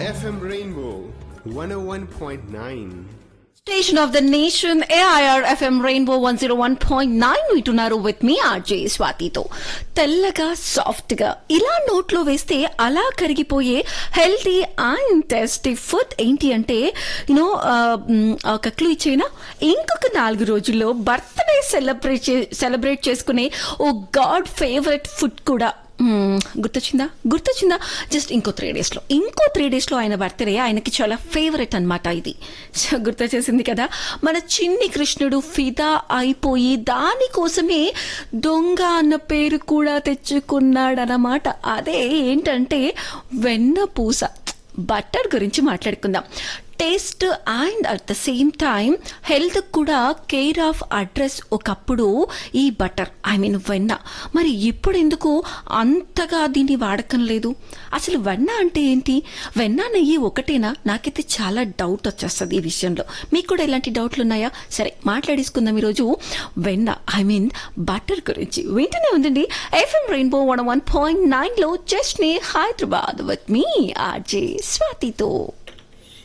FM Rainbow 101.9. Station of the nation AIR FM rainbow one zero one point nine వింటున్నారు with me RJ స్వాతితో తెల్లగా soft గా ఇలా నోట్లో వేస్తే అలా కరిగిపోయే హెల్తీ అండ్ టేస్టీ ఫుడ్ ఏంటి అంటే యూనో ఒక క్లూ ఇచ్చేనా ఇంకొక నాలుగు రోజుల్లో బర్త్డే సెలబ్రేట్ సెలబ్రేట్ చేసుకునే ఓ గాడ్ ఫేవరెట్ ఫుడ్ కూడా మ్మ్, గుర్తొచ్చిందా గుర్తొచ్చిందా జస్ట్ ఇంకో త్రీ డేస్ లో ఇంకో త్రీ డేస్ లో ఆయన బర్త్డే ఆయనకి చాలా ఫేవరెట్ అన్నమాట ఇది సో గుర్తొచ్చేసింది కదా మన చిన్ని కృష్ణుడు ఫిదా అయిపోయి దానికోసమే దొంగ అన్న పేరు కూడా తెచ్చుకున్నాడన్నమాట అదే ఏంటంటే వెన్న పూస బటర్ గురించి మాట్లాడుకుందాం taste and at the same time health కూడా కేర్ ఆఫ్ అడ్రస్ ఒకప్పుడు ఈ బటర్ ఐ మీన్ వెన్న మరి ఇప్పుడు ఎందుకు అంతగా దీన్ని వాడకం లేదు అసలు వెన్న అంటే ఏంటి వెన్న నెయ్యి ఒకటేనా నాకైతే చాలా డౌట్ వచ్చేస్తుంది ఈ విషయంలో మీకు కూడా ఎలాంటి డౌట్లు ఉన్నాయా సరే మాట్లాడేసుకుందాం ఈరోజు వెన్న ఐ మీన్ బటర్ గురించి వింటూనే ఉందండి FM rainbow one one point nine లో జస్ట్ నీ హైదరాబాద్ విత్ మీ ఆర్జే స్వాతితో